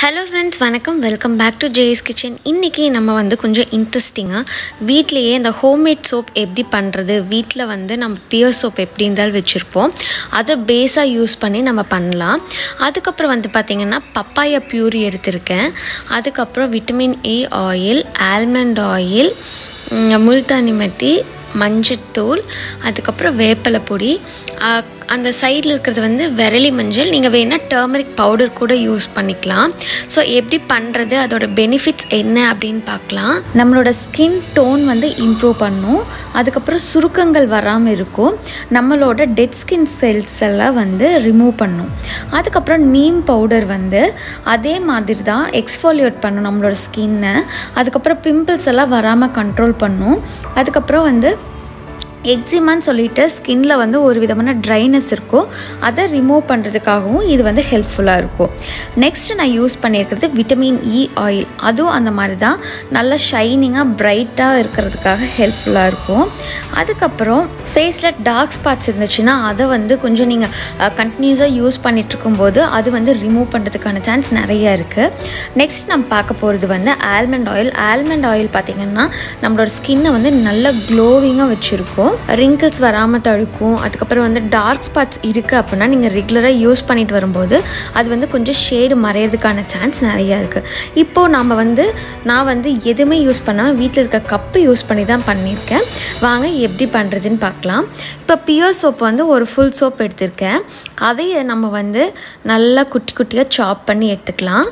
hello friends வணக்கம் welcome back to JS kitchen இன்றைக்கி நம்ம வந்து கொஞ்சம் இன்ட்ரெஸ்டிங்காக வீட்லேயே இந்த ஹோம்மேட் சோப் எப்படி பண்ணுறது வீட்டில் வந்து நம்ம பியர் சோப் எப்படி இருந்தாலும் வச்சுருப்போம் அதை பேஸாக யூஸ் பண்ணி நம்ம பண்ணலாம் அதுக்கப்புறம் வந்து பார்த்திங்கன்னா பப்பாயா பியூரி எடுத்திருக்கேன் அதுக்கப்புறம் vitamin A oil almond oil multani mitti மஞ்சத்தூள் அதுக்கப்புறம் வேப்பிலை பொடி ஆஹ் அந்த சைடில் இருக்கிறது வந்து விரலி மஞ்சள் நீங்கள் வேணால் டர்மரிக் பவுடர் கூட யூஸ் பண்ணிக்கலாம் ஸோ எப்படி பண்ணுறது அதோட பெனிஃபிட்ஸ் என்ன அப்படின்னு பார்க்கலாம் நம்மளோட ஸ்கின் டோன் வந்து இம்ப்ரூவ் பண்ணும் அதுக்கப்புறம் சுருக்கங்கள் வராமல் இருக்கும் நம்மளோட டெட் ஸ்கின் செல்ஸ் எல்லாம் வந்து ரிமூவ் பண்ணும் அதுக்கப்புறம் நீம் பவுடர் வந்து அதே மாதிரி தான் எக்ஸ்ஃபோலியேட் பண்ணும் நம்மளோட ஸ்கின்னை அதுக்கப்புறம் பிம்பிள்ஸ் எல்லாம் வராமல் கண்ட்ரோல் பண்ணும் அதுக்கப்புறம் வந்து எக்ஸிமான்னு சொல்லிட்டு ஸ்கின்ல வந்து ஒரு விதமான ட்ரைனஸ் இருக்கும் அதை ரிமூவ் பண்ணுறதுக்காகவும் இது வந்து ஹெல்ப்ஃபுல்லாக இருக்கும் நெக்ஸ்ட் நான் யூஸ் பண்ணியிருக்கிறது விட்டமின் இ ஆயில் அதுவும் அந்த மாதிரி தான் நல்லா ஷைனிங்காக பிரைட்டாக இருக்கிறதுக்காக ஹெல்ப்ஃபுல்லாக இருக்கும் அதுக்கப்புறம் ஃபேஸில் டார்க் ஸ்பாட்ஸ் இருந்துச்சுன்னா அதை வந்து கொஞ்சம் நீங்கள் கண்டினியூஸாக யூஸ் பண்ணிட்டு இருக்கும்போது அது வந்து ரிமூவ் பண்ணுறதுக்கான சான்ஸ் நிறைய இருக்குது நெக்ஸ்ட் நம்ம பார்க்க போகிறது வந்து ஆல்மண்ட் ஆயில் ஆல்மண்ட் ஆயில் பார்த்திங்கன்னா நம்மளோட ஸ்கின்னை வந்து நல்ல க்ளோவிங்காக வச்சுருக்கும் ரிங்கிள்ஸ் வராமல் தடுக்கும் அதுக்கப்புறம் வந்து டார்க் ஸ்பாட்ஸ் இருக்குது அப்படின்னா நீங்கள் ரெகுலராக யூஸ் பண்ணிட்டு வரும்போது அது வந்து கொஞ்சம் ஷேடு மறையிறதுக்கான சான்ஸ் நிறையா இருக்குது இப்போது நம்ம வந்து நான் வந்து எதுவுமே யூஸ் பண்ணாமல் வீட்டில் இருக்க கப்பு யூஸ் பண்ணி தான் பண்ணியிருக்கேன் வாங்க எப்படி பண்ணுறதுன்னு பார்க்கலாம் இப்போ பியர் சோப் வந்து ஒரு ஃபுல் சோப் எடுத்திருக்கேன் அதையே நம்ம வந்து நல்லா குட்டி குட்டியாக சாப் பண்ணி எடுத்துக்கலாம்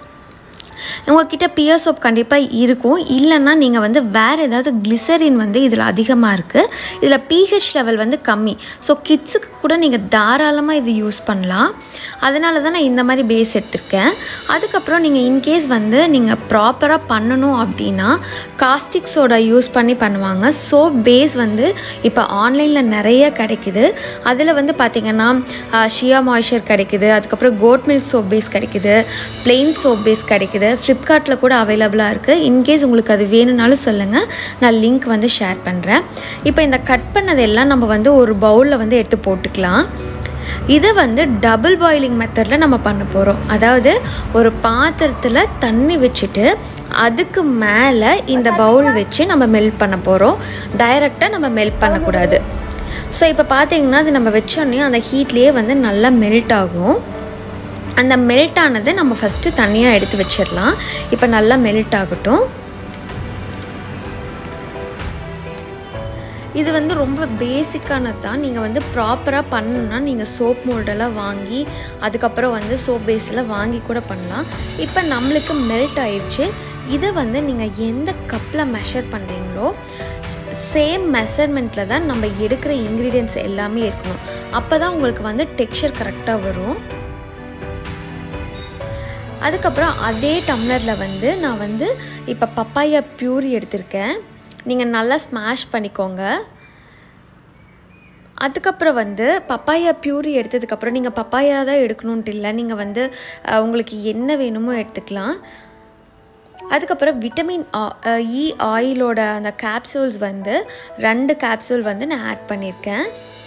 உங்ககிட்ட பியர் சோப் கண்டிப்பாக இருக்கும் இல்லைன்னா நீங்கள் வந்து வேறு ஏதாவது கிளிசரின் வந்து இதில் அதிகமாக இருக்குது இதில் பிஹெச் லெவல் வந்து கம்மி ஸோ கிட்ஸுக்கு கூட நீங்கள் தாராளமாக இது யூஸ் பண்ணலாம் அதனால தான் நான் இந்த மாதிரி பேஸ் எடுத்திருக்கேன் அதுக்கப்புறம் நீங்கள் இன்கேஸ் வந்து நீங்கள் ப்ராப்பராக பண்ணணும் அப்படின்னா காஸ்டிக் சோடா யூஸ் பண்ணி பண்ணுவாங்க சோப் பேஸ் வந்து இப்போ ஆன்லைனில் நிறைய கிடைக்குது அதில் வந்து பார்த்திங்கன்னா ஷியா மாய்ஸ்சர் கிடைக்குது அதுக்கப்புறம் கோட் மில்க் சோப் பேஸ் கிடைக்குது பிளெயின் சோப் பேஸ் கிடைக்குது ஃப்ளிப்கார்ட்டில் கூட அவைலபிளாக இருக்குது இன்கேஸ் உங்களுக்கு அது வேணும்னாலும் சொல்லுங்கள் நான் லிங்க் வந்து ஷேர் பண்ணுறேன் இப்போ இந்த கட் பண்ணதெல்லாம் நம்ம வந்து ஒரு பவுலில் வந்து எடுத்து போட்டுக்கலாம் இதை வந்து டபுள் பாயிலிங் மெத்தடில் நம்ம பண்ண போகிறோம் அதாவது ஒரு பாத்திரத்தில் தண்ணி வச்சுட்டு அதுக்கு மேலே இந்த பவுல் வச்சு நம்ம மெல்ட் பண்ண போகிறோம் டைரெக்டாக நம்ம மெல்ட் பண்ணக்கூடாது ஸோ இப்போ பார்த்தீங்கன்னா அது நம்ம வச்சோடனே அந்த ஹீட்லேயே வந்து நல்லா மெல்ட் ஆகும் அந்த மெல்ட் ஆனதை நம்ம ஃபஸ்ட்டு தனியாக எடுத்து வச்சிடலாம் இப்போ நல்லா மெல்ட் ஆகட்டும் இது வந்து ரொம்ப பேசிக்கானது தான் நீங்கள் வந்து ப்ராப்பராக பண்ணணுன்னா நீங்கள் சோப் மோல்டெல்லாம் வாங்கி அதுக்கப்புறம் வந்து சோப் பேஸில் வாங்கி கூட பண்ணலாம் இப்போ நம்மளுக்கு மெல்ட் ஆயிடுச்சு இதை வந்து நீங்கள் எந்த கப்பில் மெஷர் பண்ணுறீங்களோ சேம் மெஷர்மெண்ட்டில் தான் நம்ம எடுக்கிற இன்க்ரீடியன்ட்ஸ் எல்லாமே இருக்கணும் அப்போ தான் உங்களுக்கு வந்து டெக்ஸ்சர் கரெக்டாக வரும் அதுக்கப்புறம் அதே டம்ளரில் வந்து நான் வந்து இப்போ பப்பாயா பியூரி எடுத்திருக்கேன் நீங்கள் நல்லா ஸ்மாஷ் பண்ணிக்கோங்க அதுக்கப்புறம் வந்து பப்பாயா பியூரி எடுத்ததுக்கப்புறம் நீங்கள் பப்பாயா தான் எடுக்கணுன்ட்டு இல்லை நீங்கள் வந்து உங்களுக்கு என்ன வேணுமோ எடுத்துக்கலாம் அதுக்கப்புறம் விட்டமின் இ ஆயிலோட அந்த கேப்சூல்ஸ் வந்து ரெண்டு கேப்சூல் வந்து நான் ஆட் பண்ணியிருக்கேன்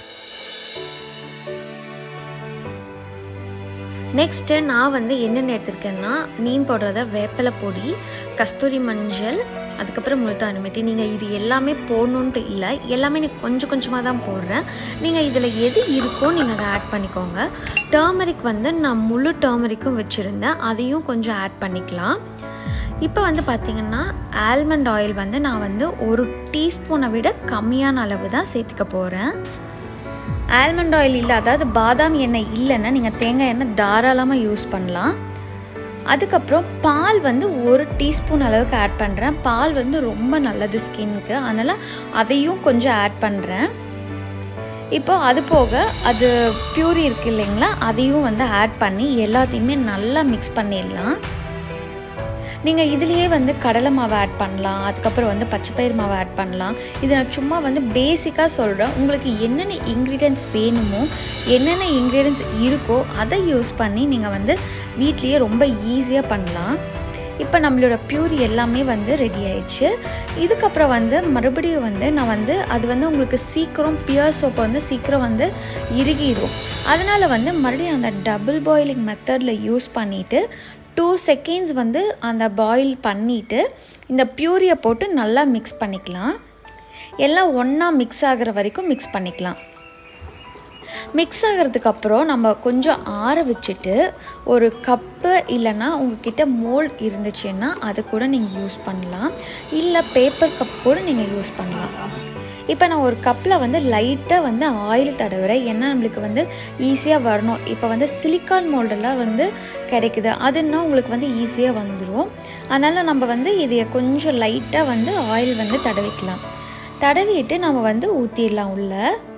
நெக்ஸ்ட்டு நான் வந்து என்னென்ன எடுத்திருக்கேன்னா நீம் போடுறத வேப்பிலை பொடி கஸ்தூரி மஞ்சள் அதுக்கப்புறம் முல்தானி மெட்டி நீங்கள் இது எல்லாமே போடணுன்ட்டு இல்லை எல்லாமே நீ கொஞ்சம் கொஞ்சமாக தான் போடுறேன் நீங்கள் இதில் எது இருக்கோ நீங்கள் அதை ஆட் பண்ணிக்கோங்க டர்மரிக் வந்து நான் முழு டர்மரிக்கும் வச்சுருந்தேன் அதையும் கொஞ்சம் ஆட் பண்ணிக்கலாம் இப்போ வந்து பார்த்திங்கன்னா ஆல்மண்ட் ஆயில் வந்து நான் வந்து ஒரு டீஸ்பூனை விட கம்மியான அளவு தான் சேர்த்துக்க போகிறேன் ஆல்மண்ட் ஆயில் இல்லை அதாவது பாதாம் எண்ணெய் இல்லைன்னா நீங்கள் தேங்காய் எண்ணெய் தாராளமாக யூஸ் பண்ணலாம் அதுக்கப்புறம் பால் வந்து ஒரு டீஸ்பூன் அளவுக்கு ஆட் பண்ணுறேன் பால் வந்து ரொம்ப நல்லது ஸ்கின்னுக்கு அதனால் அதையும் கொஞ்சம் ஆட் பண்ணுறேன் இப்போ அது போக அது பியூரி இருக்குது இல்லைங்களா அதையும் வந்து ஆட் பண்ணி எல்லாத்தையுமே நல்லா மிக்ஸ் பண்ணிடலாம் நீங்கள் இதுலேயே வந்து கடலை மாவு ஆட் பண்ணலாம் அதுக்கப்புறம் வந்து பச்சைப்பயிர் மாவு ஆட் பண்ணலாம் இது நான் சும்மா வந்து பேசிக்காக சொல்கிறேன் உங்களுக்கு என்னென்ன இன்க்ரீடியன்ஸ் வேணுமோ என்னென்ன இன்க்ரீடியன்ஸ் இருக்கோ அதை யூஸ் பண்ணி நீங்கள் வந்து வீட்லேயே ரொம்ப ஈஸியாக பண்ணலாம் இப்போ நம்மளோட பியூரி எல்லாமே வந்து ரெடி ஆயிடுச்சு இதுக்கப்புறம் வந்து மறுபடியும் வந்து நான் வந்து அது வந்து உங்களுக்கு சீக்கிரம் பியர் சோப்பை வந்து சீக்கிரம் வந்து இறுகிடும் அதனால் வந்து மறுபடியும் அந்த டபுள் பாயிலிங் மெத்தடில் யூஸ் பண்ணிவிட்டு டூ செகண்ட்ஸ் வந்து அந்த பாயில் பண்ணிவிட்டு இந்த பியூரியை போட்டு நல்லா மிக்ஸ் பண்ணிக்கலாம் எல்லாம் ஒன்றா மிக்ஸ் ஆகிற வரைக்கும் மிக்ஸ் பண்ணிக்கலாம் மிக்ஸ் ஆகிறதுக்கு அப்புறம் நம்ம கொஞ்சம் ஆற வச்சுட்டு ஒரு கப்பு இல்லைன்னா உங்ககிட்ட மோல்ட் இருந்துச்சுன்னா அது கூட நீங்கள் யூஸ் பண்ணலாம் இல்லை பேப்பர் கப் கூட நீங்கள் யூஸ் பண்ணலாம் இப்போ நான் ஒரு கப்பில் வந்து லைட்டாக வந்து ஆயில் தடவுறேன் ஏன்னா நம்மளுக்கு வந்து ஈஸியாக வரணும் இப்போ வந்து சிலிக்கான் மோல்டெல்லாம் வந்து கிடைக்குது அதுன்னா உங்களுக்கு வந்து ஈஸியாக வந்துடும் அதனால் நம்ம வந்து இதையை கொஞ்சம் லைட்டாக வந்து ஆயில் வந்து தடவிக்கலாம் தடவிட்டு நம்ம வந்து ஊற்றிடலாம் உள்ள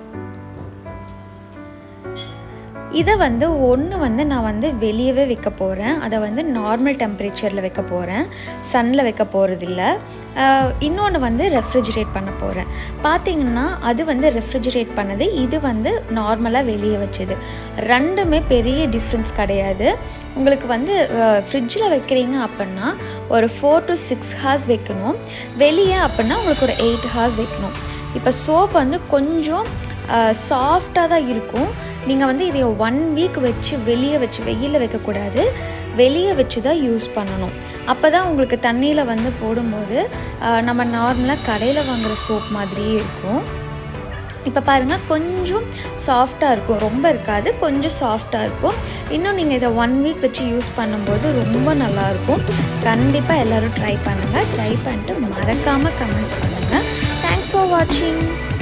இதை வந்து ஒன்று வந்து நான் வந்து வெளியவே வைக்க போகிறேன் அதை வந்து நார்மல் டெம்பரேச்சரில் வைக்க போகிறேன் சன்னில் வைக்க போகிறதில்ல இன்னொன்று வந்து ரெஃப்ரிஜிரேட் பண்ண போகிறேன் பார்த்தீங்கன்னா அது வந்து ரெஃப்ரிஜிரேட் பண்ணது இது வந்து நார்மலாக வெளியே வச்சது ரெண்டுமே பெரிய டிஃப்ரென்ஸ் கிடையாது உங்களுக்கு வந்து ஃப்ரிட்ஜில் வைக்கிறீங்க அப்படின்னா ஒரு ஃபோர் டு சிக்ஸ் ஹார்ஸ் வைக்கணும் வெளியே அப்படின்னா உங்களுக்கு ஒரு எயிட் ஹார்ஸ் வைக்கணும் இப்போ சோப் வந்து கொஞ்சம் சாஃப்டாக தான் இருக்கும் நீங்கள் வந்து இதை ஒன் வீக் வச்சு வெளியே வச்சு வெயிலில் வைக்கக்கூடாது வெளியே வச்சு தான் யூஸ் பண்ணணும் அப்போ தான் உங்களுக்கு தண்ணியில் வந்து போடும்போது நம்ம நார்மலாக கடையில் வாங்குகிற சோப் மாதிரியே இருக்கும் இப்போ பாருங்கள் கொஞ்சம் சாஃப்டாக இருக்கும் ரொம்ப இருக்காது கொஞ்சம் சாஃப்டாக இருக்கும் இன்னும் நீங்கள் இதை ஒன் வீக் வச்சு யூஸ் பண்ணும்போது ரொம்ப நல்லாயிருக்கும் கண்டிப்பாக எல்லோரும் ட்ரை பண்ணுங்கள் ட்ரை பண்ணிட்டு மறக்காமல் கமெண்ட்ஸ் பண்ணுங்கள் தேங்க்ஸ் ஃபார் வாட்சிங்